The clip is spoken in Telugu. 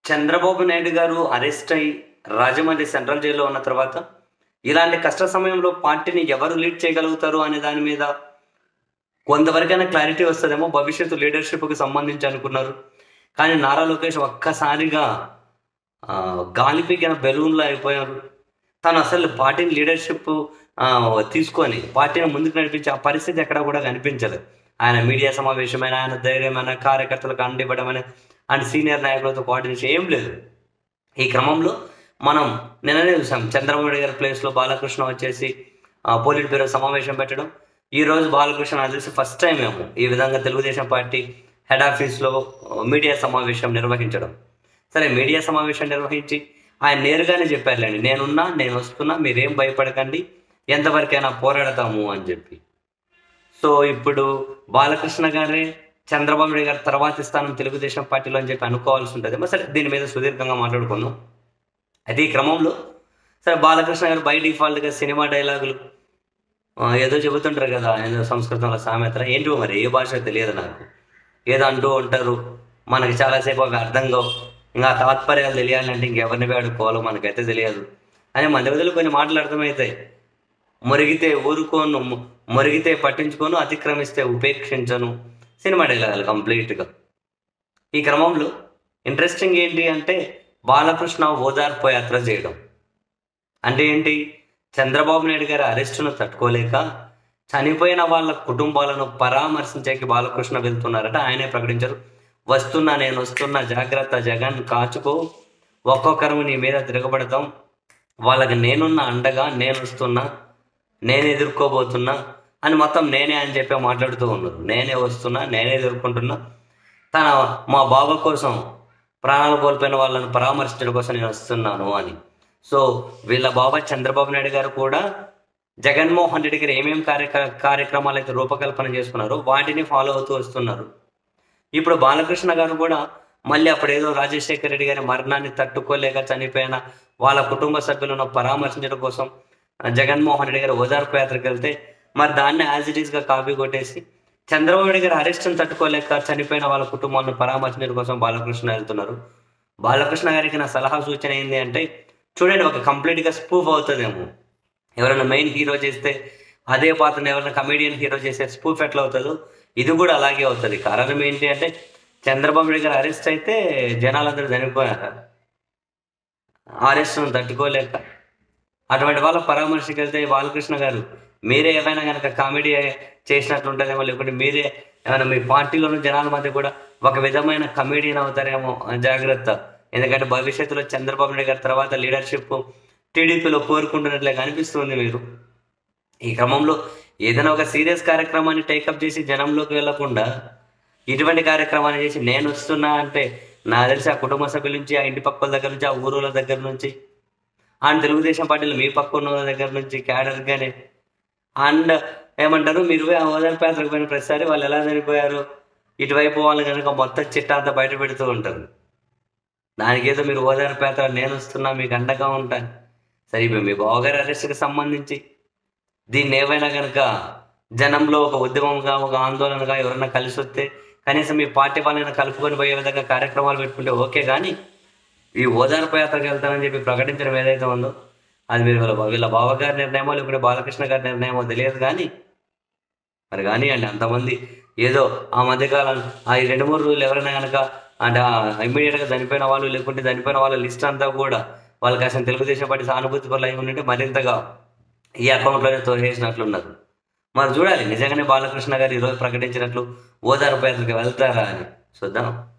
చంద్రబాబు నాయుడు గారు అరెస్ట్ అయి రాజమండ్రి సెంట్రల్ జైల్లో ఉన్న తర్వాత ఇలాంటి కష్ట సమయంలో పార్టీని ఎవరు లీడ్ చేయగలుగుతారు అనే దాని మీద కొంతవరకైనా క్లారిటీ వస్తుందేమో భవిష్యత్తు లీడర్షిప్కి సంబంధించి అనుకున్నారు కానీ నారా లోకేష్ ఒక్కసారిగా ఆ, గాలి పీకిన బెలూన్లో అయిపోయారు తను అసలు పార్టీని లీడర్షిప్ ఆ, తీసుకొని పార్టీని ముందుకు నడిపించే ఆ పరిస్థితి ఎక్కడ కూడా కనిపించలేదు ఆయన మీడియా సమావేశమైన ఆయన ధైర్యమైన కార్యకర్తలకు అండివ్వడమైన అండ్ సీనియర్ నాయకులతో కోఆర్డినేషన్ ఏం లేదు ఈ క్రమంలో మనం నిన్ననే చూసాం చంద్రబాబు నాయుడు గారి ప్లేస్లో బాలకృష్ణ వచ్చేసి ఆ, పోలిట్ బ్యూరో సమావేశం పెట్టడం ఈ రోజు బాలకృష్ణ నాకు తెలిసి ఫస్ట్ టైం మేము ఈ విధంగా తెలుగుదేశం పార్టీ హెడ్ ఆఫీస్లో మీడియా సమావేశం నిర్వహించడం సరే మీడియా సమావేశం నిర్వహించి ఆయన నేరుగానే చెప్పారులేండి నేనున్నా నేను వస్తున్నా మీరేం భయపడకండి ఎంతవరకైనా పోరాడతాము అని చెప్పి సో ఇప్పుడు బాలకృష్ణ గారే చంద్రబాబు నాయుడు గారి తర్వాతి స్థానం తెలుగుదేశం పార్టీలో అని చెప్పి అనుకోవాల్సి ఉంటుంది మరి సరే దీని మీద సుదీర్ఘంగా మాట్లాడుకుందాం అయితే ఈ క్రమంలో సరే బాలకృష్ణ గారు బై డిఫాల్ట్గా సినిమా డైలాగులు ఆ, ఏదో చెబుతుంటారు కదా ఏదో సంస్కృతంలో సామెత ఏంటో మరి ఏ భాష తెలియదు నాకు ఏదో అంటూ ఉంటారు మనకి చాలాసేపు అవి అర్థం కావు ఇంకా ఆ తాత్పర్యాలు తెలియాలంటే ఇంకెవరిని వేడుకోవాలో మనకైతే తెలియదు అని మన వదిలి కొన్ని మాటలు అర్థమవుతాయి మురిగితే ఊరుకోను ము- మురిగితే పట్టించుకోను అతిక్రమిస్తే ఉపేక్షించను సినిమా డైలాగులు కంప్లీట్గా ఈ క్రమంలో ఇంట్రెస్టింగ్ ఏంటి అంటే బాలకృష్ణ ఓదార్పు యాత్ర చేయడం అంటే ఏంటి చంద్రబాబు నాయుడు గారి అరెస్టును తట్టుకోలేక చనిపోయిన వాళ్ళ కుటుంబాలను పరామర్శించేకి బాలకృష్ణ వెళ్తున్నారట ఆయనే ప్రకటించారు వస్తున్నా నేను వస్తున్నా జాగ్రత్త జగన్ కాచుకో ఒక్కొక్కరు నీ మీద తిరగబడతాం వాళ్ళకి నేనున్న అండగా నేను వస్తున్నా నేను ఎదుర్కోబోతున్నా అని మొత్తం నేనే అని చెప్పి మాట్లాడుతూ ఉన్నారు నేనే వస్తున్నా నేనే ఎదుర్కొంటున్నా తన మా బాబా కోసం ప్రాణాలు కోల్పోయిన వాళ్ళని పరామర్శించడం కోసం నేను వస్తున్నాను అని సో వీళ్ళ బాబా చంద్రబాబు నాయుడు గారు కూడా జగన్మోహన్ రెడ్డి గారు ఏమేమి కార్యక్ర కార్యక్రమాలు అయితే రూపకల్పన చేసుకున్నారో వాటిని ఫాలో అవుతూ వస్తున్నారు ఇప్పుడు బాలకృష్ణ గారు కూడా మళ్ళీ అప్పుడేదో రాజశేఖర రెడ్డి గారి మరణాన్ని తట్టుకోలేక చనిపోయిన వాళ్ళ కుటుంబ సభ్యులను పరామర్శించడం కోసం ఆ, జగన్మోహన్ రెడ్డి గారు ఓదార్పు యాత్రకు వెళ్తే మరి దాన్ని యాజ్ ఇట్ ఈస్గా కాపీ కొట్టేసి చంద్రబాబు నాయుడు గారి అరెస్ట్ని తట్టుకోలేక చనిపోయిన వాళ్ళ కుటుంబాలను పరామర్శించడం కోసం బాలకృష్ణ వెళ్తున్నారు బాలకృష్ణ గారికి నా సలహా సూచన ఏంటి అంటే చూడండి ఒక కంప్లీట్గా స్పూఫ్ అవుతుందేమో ఎవరైనా మెయిన్ హీరో చేస్తే అదే పాత్రను ఎవరైనా కమేడియన్ హీరో చేస్తే స్పూఫ్ ఎట్లా అవుతుందో ఇది కూడా అలాగే అవుతుంది కారణం ఏంటి అంటే చంద్రబాబు నాయుడు గారు అరెస్ట్ అయితే జనాలందరూ చనిపోయారు అరెస్ట్ను తట్టుకోలేక అటువంటి వాళ్ళ పరామర్శకి వెళ్తే బాలకృష్ణ గారు మీరే ఏమైనా కనుక కామెడీ చేసినట్లు ఉంటుందేమో లేకుంటే మీరే ఏమైనా మీ పార్టీలోని జనాల మధ్య కూడా ఒక విధమైన కమెడియన్ అవుతారేమో జాగ్రత్త ఎందుకంటే భవిష్యత్తులో చంద్రబాబు నాయుడు గారి తర్వాత లీడర్షిప్ టీడీపీలో కోరుకుంటున్నట్లే కనిపిస్తుంది మీరు ఈ క్రమంలో ఏదైనా ఒక సీరియస్ కార్యక్రమాన్ని టేకప్ చేసి జనంలోకి వెళ్లకుండా ఇటువంటి కార్యక్రమాన్ని చేసి నేను వస్తున్నా అంటే నా తెలిసి ఆ కుటుంబ సభ్యుల నుంచి ఆ ఇంటి పక్కల దగ్గర నుంచి ఆ ఊరుల దగ్గర నుంచి అండ్ తెలుగుదేశం పార్టీలో మీ పక్క ఉన్న వాళ్ళ దగ్గర నుంచి క్యాడర్ గానే అండ్ ఏమంటారు మీరు ఆ ఓదార్పు యాత్రకు పోయిన ప్రతిసారి వాళ్ళు ఎలా చనిపోయారు ఇటువైపు వాళ్ళు కనుక మొత్తం చిట్టా అంతా బయట పెడుతూ ఉంటారు దానికి ఏదో మీరు ఓదార్పు యాత్ర నేను వస్తున్నా మీకు అండగా ఉంటాను సరే ఇప్పుడు మీ బావగారి అరెస్ట్కి సంబంధించి దీన్ని ఏవైనా కనుక జనంలో ఒక ఉద్యమంగా ఒక ఆందోళనగా ఎవరైనా కలిసి వస్తే కనీసం మీ పార్టీ వాళ్ళని కలుపుకొని పోయే విధంగా కార్యక్రమాలు పెట్టుకుంటే ఓకే కానీ ఈ ఓదార్పు యాత్రకు వెళ్తానని చెప్పి ప్రకటించడం ఏదైతే ఉందో అది మీరు వీళ్ళ వీళ్ళ బావగారి నిర్ణయమో లేకుంటే బాలకృష్ణ గారి నిర్ణయమో తెలియదు కానీ మరి కానీ అండి అంతమంది ఏదో ఆ మధ్యకాలం ఆ ఈ రెండు మూడు రోజులు ఎవరైనా కనుక అంటే ఇమ్మీడియట్గా చనిపోయిన వాళ్ళు లేకుంటే చనిపోయిన వాళ్ళ లిస్ట్ అంతా కూడా వాళ్ళకి అసలు తెలుగుదేశం పార్టీ సానుభూతి పనులు అయి ఉంటే మరింతగా ఈ అకౌంట్లోనే తోసేసినట్లున్నారు మరి చూడాలి నిజంగానే బాలకృష్ణ గారు ఈరోజు ప్రకటించినట్లు ఓదార్పు యాత్రకి వెళ్తారా అని చూద్దాం